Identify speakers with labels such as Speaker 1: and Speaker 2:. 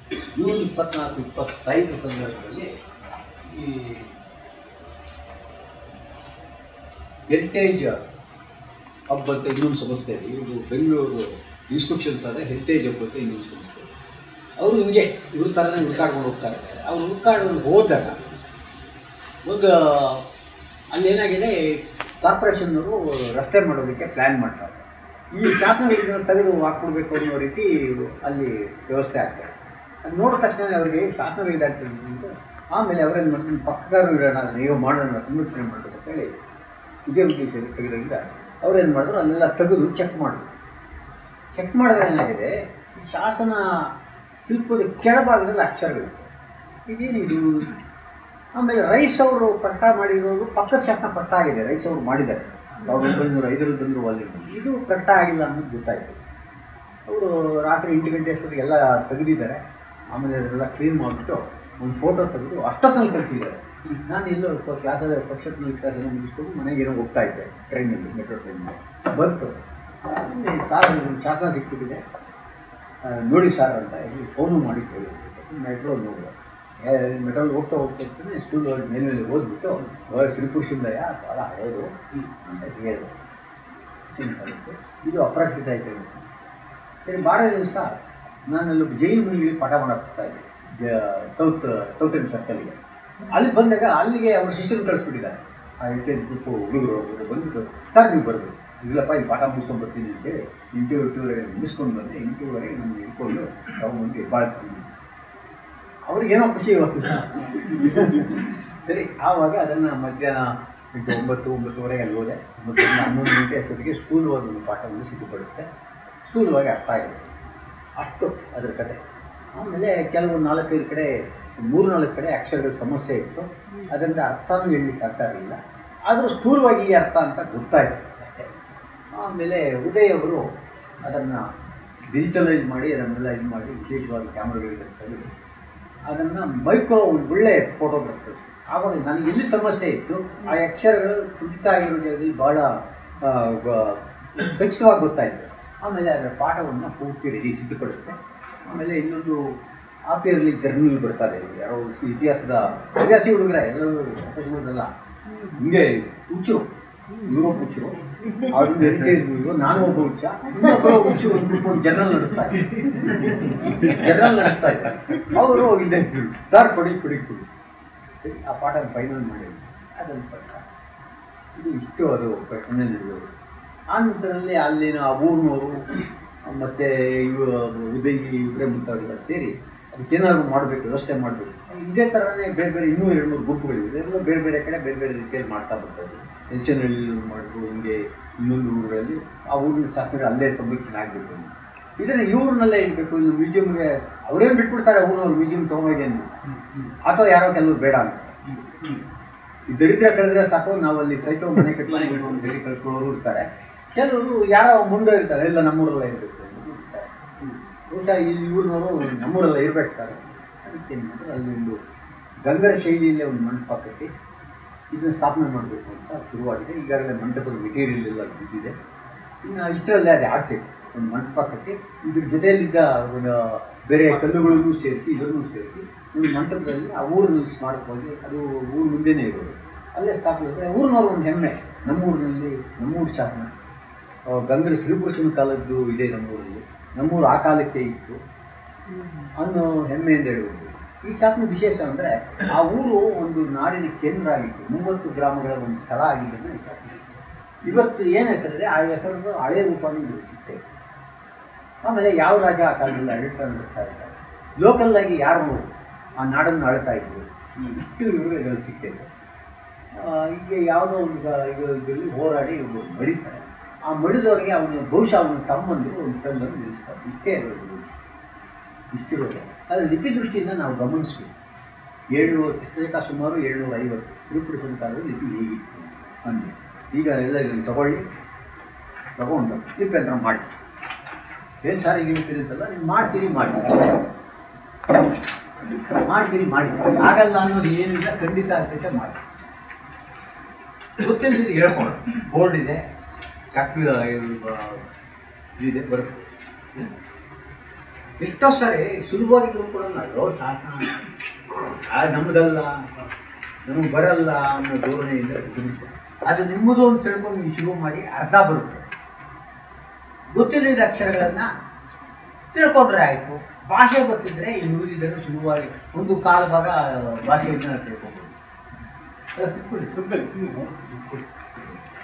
Speaker 1: June ಇಪ್ಪತ್ನಾಲ್ಕು ಇಪ್ಪತ್ತೈದು ಸಂದರ್ಭದಲ್ಲಿ ಈ ಹೆರಿಟೇಜ್ ಹಬ್ ಅಂತ ಇನ್ನೊಂದು ಸಂಸ್ಥೆ ಇದೆ ಇವರು ಬೆಂಗಳೂರು ಇನ್ಸ್ಕ್ರಿಪ್ಷನ್ಸ್ ಆದ ಹೆರಿಟೇಜ್ ಹಬ್ ಅಂತ ಇನ್ನೊಂದು ಸಂಸ್ಥೆ ಇದೆ. ಅವರು ಹಿಂಗೆ ಇವ್ರ ಥರನೇ ಹುಡ್ಕಾಡ್ಕೊಂಡು ಹೋಗ್ತಾ ಇರ್ತಾರೆ ಅವ್ರು ಹುಡ್ಕಾಡ್ಕೊಂಡು ಹೋದಾಗ ಒಂದು ಅಲ್ಲಿ ಏನಾಗಿದೆ ಕಾರ್ಪೊರೇಷನ್ನವರು ರಸ್ತೆ ಮಾಡೋದಕ್ಕೆ ಪ್ಲ್ಯಾನ್ ಮಾಡ್ತಾರೆ ಈ ಶಾಸನಗಳನ್ನ ತೆಗೆದು ಹಾಕ್ಕೊಡ್ಬೇಕು ಅನ್ನೋ ರೀತಿ ಅಲ್ಲಿ ವ್ಯವಸ್ಥೆ ಆಗ್ತದೆ ಅದು ನೋಡಿದ ತಕ್ಷಣ ಅವರಿಗೆ ಶಾಸನಗಳಿದಾಗ್ತದೆ ಅಂತ ಆಮೇಲೆ ಅವರೇನು ಮಾಡ್ತಾರೆ ಪಕ್ಕದಾರು ಇರೋಣ ನೀವು ಮಾಡೋಣ ಸಂರಕ್ಷಣೆ ಮಾಡಬೇಕು ಅಂತ ಹೇಳಿ ಇದೇ ಉದ್ದೇಶದಲ್ಲಿ ತೆಗೆದ್ರಿಂದ ಅವ್ರೇನು ಮಾಡಿದ್ರು ಅಲ್ಲೆಲ್ಲ ತೆಗೆದು ಚೆಕ್ ಮಾಡಿದ್ರು ಚೆಕ್ ಮಾಡಿದ್ರೆ ಏನಾಗಿದೆ ಈ ಶಾಸನ ಶಿಲ್ಪದ ಕೆಳಭಾಗದಲ್ಲಿ ಅಕ್ಷರಗಳು ಇದೇನಿದು ಆಮೇಲೆ ರೈಸ್ ಅವರು ಪಟ್ಟ ಮಾಡಿರೋದು ಪಕ್ಕದ ಶಾಸನ ಪಟ್ಟ ಆಗಿದೆ ರೈಸ್ ಅವರು ಮಾಡಿದ್ದಾರೆ ಸಾವಿರದ ಒಂಬೈನೂರ ಐದರಲ್ಲಿ ಬಂದರು ಅಲ್ಲಿ ಇದು ಪಟ್ಟ ಆಗಿಲ್ಲ ಅನ್ನೋದು ಗೊತ್ತಾಯಿತು ಅವರು ರಾತ್ರಿ ಎಂಟು ಗಂಟೆ ಅಷ್ಟೊತ್ತಿಗೆ ಎಲ್ಲ ತೆಗೆದಿದ್ದಾರೆ ಆಮೇಲೆ ಅದೆಲ್ಲ ಕ್ಲೀನ್ ಮಾಡಿಬಿಟ್ಟು ಒಂದು ಫೋಟೋ ತೆಗೆದು ಅಷ್ಟೊತ್ತಲ್ಲಿ ಕಳಿಸಿದ್ದಾರೆ ನಾನು ಎಲ್ಲೋ ಕ್ಲಾಸಲ್ಲಿ ಪಕ್ಷದ ಕ್ಲಾಸ್ ಏನೋ ಮುಗಿಸ್ಕೊಂಡು ಮನೆಗೆ ಏನೋ ಹೋಗ್ತಾ ಇದ್ದೆ ಟ್ರೈನಲ್ಲಿ ಮೆಟ್ರೋ ಟ್ರೈನಲ್ಲಿ ಬಂತು ಆಮೇಲೆ ಸಾರ್ ಒಂದು ಶಾಸನ ಸಿಕ್ಬಿಟ್ಟಿದೆ ಆ, ನೋಡಿ ಸರ್ ಅಂತ ಹೇಳಿ ಫೋನು ಮಾಡಿ ಕೇಳಿ ಮೆಟ್ರೋ ನೋಡಿದೆ ಮೆಟ್ರೋಲ್ಲಿ ಹೋಗ್ತಾ ಹೋಗ್ತಾ ಇರ್ತಾನೆ ಸ್ಕೂಲ್ ಮೇಲೆ ಮೇಲೆ ಓದ್ಬಿಟ್ಟು ಶ್ರೀಪುರುಷಿಂದಯ ಭಾಳ ಹಳೆಯದು ಅಂತ ಹೇಳಿದ್ರು ಸಿಂಪಲ್ಲು. ಇದು ಅಪ್ರಾಕೃತ ಆಯ್ತು ಸರಿ ಬಾರ ದಿವಸ ನಾನಲ್ಲಿ ಜೈನ್ ಮುನಿಗೆ ಪಾಠ ಮಾಡಕ್ಕೆ ಹೋಗ್ತಾ ಇದ್ದೆ ಜ ಸೌತ್ ಸೌತರ್ನ್ ಸರ್ಕಲ್ಗೆ ಅಲ್ಲಿ ಬಂದಾಗ ಅಲ್ಲಿಗೆ ಅವ್ರ ಶಿಷ್ಯರು ಕಳಿಸ್ಬಿಟ್ಟಿದ್ದಾರೆ ಆ ಎಲ್ ಗ್ರೂಪು ಹುಡುಗರು ಅವರು ಬಂದ್ಬಿಟ್ಟು ಸರ್ ನೀವು ಬರಬೇಕು ಇಲ್ಲಪ್ಪ ಇಲ್ಲಿ ಪಾಠ ಮುಗಿಸ್ಕೊಂಡು ಬರ್ತೀನಿ ಅಂತೇಳಿ ಇಂಟು ಇಂಟೂವರೆಗೆ ಮುಗಿಸ್ಕೊಂಡು ಬಂದೆ ಇಂಟೂವರೆಗೆ ನಾನು ಇಟ್ಕೊಂಡು ತಗೊಂಡ್ಬಂದು ಹೆಬ್ಬಾಳ್ತೀನಿ ಅವ್ರಿಗೇನೋ ಖುಷಿ ಇವಾಗ ಸರಿ ಆವಾಗ ಅದನ್ನು ಮಧ್ಯಾಹ್ನ ಎಂಟು ಒಂಬತ್ತು ಒಂಬತ್ತುವರೆಗೆ ಅಲ್ಲಿ ಹೋದೆ ಒಂಬತ್ತರಿಂದ ಹನ್ನೊಂದು ಗಂಟೆ ಅಷ್ಟೊತ್ತಿಗೆ ಸ್ಕೂಲ್ ಹೋದ ಒಂದು ಪಾಠವನ್ನು ಸಿದ್ಧಪಡಿಸಿದೆ ಸ್ಕೂಲ್ ಹೋಗಿ ಅರ್ಥ ಆಗಿದೆ ಅಷ್ಟು ಅದರ ಕತೆ ಆಮೇಲೆ ಕೆಲವು ನಾಲ್ಕೈದು ಕಡೆ ಮೂರು ನಾಲ್ಕು ಕಡೆ ಅಕ್ಷರಗಳ ಸಮಸ್ಯೆ ಇತ್ತು ಅದರಿಂದ ಅರ್ಥನೂ ಹೇಳಲಿಕ್ಕೆ ಆಗ್ತಾ ಇರಲಿಲ್ಲ ಆದರೂ ಸ್ಥೂಲವಾಗಿ ಈ ಅರ್ಥ ಅಂತ ಗೊತ್ತಾಯಿತು ಅಷ್ಟೇ ಆಮೇಲೆ ಉದಯ್ ಅವರು ಅದನ್ನು ಡಿಜಿಟಲೈಸ್ ಮಾಡಿ ಅದನ್ನೆಲ್ಲ ಇದು ಮಾಡಿ ವಿಶೇಷವಾಗಿ ಕ್ಯಾಮ್ರಾಗಳಿಗೆ ತೆಗೆದು ಅದನ್ನು ಮೈಕ್ರೋ ಒಂದು ಒಳ್ಳೆ ಫೋಟೋ ಬರ್ತದೆ ಆವಾಗ ನನಗೆ ಎಲ್ಲಿ ಸಮಸ್ಯೆ ಇತ್ತು ಆ ಅಕ್ಷರಗಳು ಕುಂಠಿತ ಆಗಿರೋ ಜಾಗದಲ್ಲಿ ಭಾಳ ಆ, ಗ- ಖಚಿತವಾಗಿ ಗೊತ್ತಾಯಿತು ಆಮೇಲೆ ಅದರ ಪಾಠವನ್ನು ಪೂರ್ತಿ ರೆಡಿ ಸಿದ್ಧಪಡಿಸಿದೆ ಆಮೇಲೆ ಇನ್ನೊಂದು ಆಪಿಯರ್ಲಿ ಜರ್ನಲ್ ಬರ್ತಾರೆ ಯಾರೋ ಸಿ- ಇತಿಹಾಸದ ಇತಿಹಾಸಿ ಹುಡುಗರ ಎಲ್ಲರೂ ಅಲ್ಲ ಹಿಂಗೆ ಹುಚ್ಚರು ಯುರೋಪ್ ಹುಚ್ಚರು ಅವ್ರದ್ದು ಹೆರಿಟೇಜ್ ಇವರು ನಾನು ಒಬ್ಬ ಹುಚ್ಚ ಇನ್ನೊಬ್ಬರು ಹುಚ್ಚು ಒಂದು ಜನರಲ್ ನಡೆಸ್ತಾ ಇದ್ದಾರೆ ಜನರಲ್ ನಡೆಸ್ತಾ ಇದ್ದಾರೆ ಅವರು ಇದೆ ಸರ್ ಕೊಡಿ ಕೊಡಿ ಕೊಡಿ ಸರಿ ಆ ಪಾಠ ಫೈನಲ್ ಮಾಡಿ ಅದನ್ನು ಪಟ್ಟ ಇದು ಇಷ್ಟು ಅದು ಪ್ರಶ್ನೆ ನಡೆಯೋದು ಆ ನಂತರದಲ್ಲಿ ಅಲ್ಲಿನ ಆ ಊರಿನವರು ಮತ್ತು ಇವ ಉದಯಿ ಇವರೇ ಮುಂತಾದೆಲ್ಲ ಸೇರಿ ಅದಕ್ಕೇನಾದ್ರು ಮಾಡಬೇಕು ವ್ಯವಸ್ಥೆ ಮಾಡಬೇಕು ಇದೇ ಥರನೇ ಬೇರೆ ಬೇರೆ ಇನ್ನೂ ಎರಡು ಮೂರು ಗುಂಪುಗಳಿವೆ ಎಲ್ಲ ಬೇರೆ ಬೇರೆ ಕಡೆ ಬೇರೆ ಬೇರೆ ರೀತಿಯಲ್ಲಿ ಮಾಡ್ತಾ ಬರ್ತಾರೆ ಎಲ್ಚನಹಳ್ಳಿ ಮಾಡಿದ್ರು ಹಿಂಗೆ ಇನ್ನೊಂದು ಊರಲ್ಲಿ ಆ ಊರಿನ ಶಾಸನಗಳು ಅಲ್ಲೇ ಸಂರಕ್ಷಣೆ ಆಗಬೇಕು ಇದನ್ನು ಇವ್ರನ್ನಲ್ಲೇ ಇಡಬೇಕು ಇನ್ನು ಮ್ಯೂಸಿಯಮ್ಗೆ ಅವರೇನು ಬಿಟ್ಬಿಡ್ತಾರೆ ಊರಿನವ್ರು ಮ್ಯೂಸಿಯಂ ತೊಗೊಂಡೋಗಿ ಅಂತ ಅಥವಾ ಯಾರೋ ಕೆಲವರು ಬೇಡ ಅಂತ ಈ ದರಿದ್ರ ಕಳೆದ್ರೆ ಸಾಕು ನಾವು ಅಲ್ಲಿ ಸೈಟು ಮನೆ ಕಟ್ಕೊಂಡು ಒಂದು ಗಡಿ ಕಳ್ಕೊಳ್ಳೋರು ಇರ್ತಾರೆ ಕೆಲವರು ಯಾರೋ ಮುಂದೆ ಇರ್ತಾರೆ ಎಲ್ಲ ನಮ್ಮೂರಲ್ಲ ಇರಬೇಕು ಇರ್ತಾರೆ ಬಹುಶಃ ಈ ಊರಿನವರು ನಮ್ಮೂರಲ್ಲ ಇರ್ಬೇಕು ಸರ್ ಅದಕ್ಕೆ ಏನು ಮಾಡಿದ್ರು ಅಲ್ಲಿ ಒಂದು ಗಂಗರ ಶೈಲಿಯಲ್ಲೇ ಒಂದು ಮಂಟಪ ಕಟ್ಟಿ ಇದನ್ನು ಸ್ಥಾಪನೆ ಮಾಡಬೇಕು ಅಂತ ಶುರುವಾಗಿದೆ ಈಗಾಗಲೇ ಮಂಟಪದ ಮೆಟೀರಿಯಲ್ ಎಲ್ಲ ಬಿದ್ದಿದೆ ಇನ್ನು ಇಷ್ಟರಲ್ಲೇ ಅದು ಆಗ್ತಿದೆ ಒಂದು ಮಂಟಪ ಕಟ್ಟಿ ಇದ್ರ ಜೊತೆಯಲ್ಲಿದ್ದ ಒಂದು ಬೇರೆ ಕಲ್ಲುಗಳನ್ನು ಸೇರಿಸಿ ಇದನ್ನು ಸೇರಿಸಿ ಒಂದು ಮಂಟಪದಲ್ಲಿ ಆ ಊರಿನಲ್ಲಿ ಸ್ಮಾರಕವಾಗಿ ಅದು ಊರು ಮುಂದೆನೇ ಇರೋದು ಅಲ್ಲೇ ಸ್ಥಾಪನೆ ಆದರೆ ಊರಿನವ್ರ ಒಂದು ಹೆಮ್ಮೆ ನಮ್ಮೂರಿನಲ್ಲಿ ನಮ್ಮೂರು ಶಾಸನ ಆ, ಗಂಗರ ಶ್ರೀಪುರುಷನ ಕಾಲದ್ದು ಇದೆ ನಮ್ಮೂರಲ್ಲಿ ನಮ್ಮೂರು ಆ ಕಾಲಕ್ಕೆ ಇತ್ತು ಅನ್ನೋ ಹೆಮ್ಮೆಯಿಂದ ಹೇಳ್ಬೋದು ಈ ಶಾಸನ ವಿಶೇಷ ಅಂದರೆ ಆ ಊರು ಒಂದು ನಾಡಿನ ಕೇಂದ್ರ ಆಗಿತ್ತು ಮೂವತ್ತು ಗ್ರಾಮಗಳ ಒಂದು ಸ್ಥಳ ಆಗಿದ್ದನ್ನು ಈ ಶಾಸನ ಇವತ್ತು ಏನು ಹೆಸರಿದೆ ಆ ಹೆಸರದ್ದು ಹಳೆಯ ರೂಪವನ್ನು ಇಲ್ಲಿ ಸಿಗ್ತೇವೆ ಆಮೇಲೆ ಯಾವ ರಾಜ ಆ ಕಾಲದಲ್ಲಿ ಆಡಳಿತ ನಡೆಸ್ತಾ ಇದ್ದಾರೆ ಲೋಕಲ್ ಆಗಿ ಯಾರು ಆ ನಾಡನ್ನು ಆಳ್ತಾ ಇದ್ರು ಈ ಇಷ್ಟು ವಿವರಗಳು ಸಿಗ್ತೈತೆ ಹೀಗೆ ಯಾವುದೋ ಒಂದು ಗ- ಇದು ಇದರಲ್ಲಿ ಹೋರಾಡಿ ಇವರು ಮಡಿತಾರೆ ಆ ಮಡಿದವರಿಗೆ ಅವನು ಬಹುಶಃ ಅವನ ತಮ್ಮಂದಿರು ಒಂದು ಕಲ್ಲನ್ನು ನಿಲ್ಲಿಸ್ತಾರೆ ಇಷ್ಟೇ ಇರೋದು ಇಷ್ಟಿರೋದು ಅದು ಲಿಪಿ ದೃಷ್ಟಿಯಿಂದ ನಾವು ಗಮನಿಸ್ಬೇಕು ಏಳ್ನೂರು ಪುಸ್ತಕ ಸುಮಾರು ಏಳ್ನೂರ ಐವತ್ತು ಶ್ರೀಪುರುಷನ ಕಾಲದಲ್ಲಿ ಲಿಪಿ ಹೇಗಿತ್ತು ಅಂದು ಈಗ ಎಲ್ಲ ಇದನ್ನು ತಗೊಳ್ಳಿ ತಗೊಂಡು ಲಿಪ್ಯಂತರ ಮಾಡಿ ಏನು ಸಾರಿ ಹೇಳ್ತೀರಿ ಅಂತಲ್ಲ ನೀವು ಮಾಡ್ತೀರಿ ಮಾಡಿ ಮಾಡ್ತೀರಿ ಮಾಡಿ ಆಗಲ್ಲ ಅನ್ನೋದು ಏನಿಲ್ಲ ಖಂಡಿತ ಆಗ್ತೈತೆ ಮಾಡಿ ಗೊತ್ತಿಲ್ಲದಿದ್ದು ಹೇಳ್ಕೊಂಡು ಬೋರ್ಡ್ ಇದೆ ಚಾಕು ಇದೆ ಬರುತ್ತೆ ಎಷ್ಟೋ ಸಾರಿ ಸುಲಭವಾಗಿ ಕೊಡಲ್ಲ ಅಯ್ಯೋ ಸಾಕ ಆ ನಮ್ಮದಲ್ಲ ನಮಗೆ ಬರಲ್ಲ ಅನ್ನೋ ಧೋರಣೆಯಿಂದ ತಿಳಿಸಿ ಅದು ನಿಮ್ಮದು ಅಂತ ತಿಳ್ಕೊಂಡು ನೀವು ಶುರು ಮಾಡಿ ಅರ್ಧ ಬರುತ್ತೆ ಗೊತ್ತಿಲ್ಲದ ಅಕ್ಷರಗಳನ್ನು ತಿಳ್ಕೊಂಡ್ರೆ ಆಯಿತು ಭಾಷೆ ಗೊತ್ತಿದ್ದರೆ ಈ ಉಳಿದಿದ್ದರೆ ಸುಲಭವಾಗಿ ಒಂದು ಕಾಲು ಭಾಗ ಭಾಷೆಯನ್ನು ತಿಳ್ಕೊಬೋದು ಅದಕ್ಕೆ ತಿಳ್ಕೊಳ್ಳಿ.
Speaker 2: ಕೂತ್ಕೊಳ್ಳಿ ಸುಮ್ಮನೆ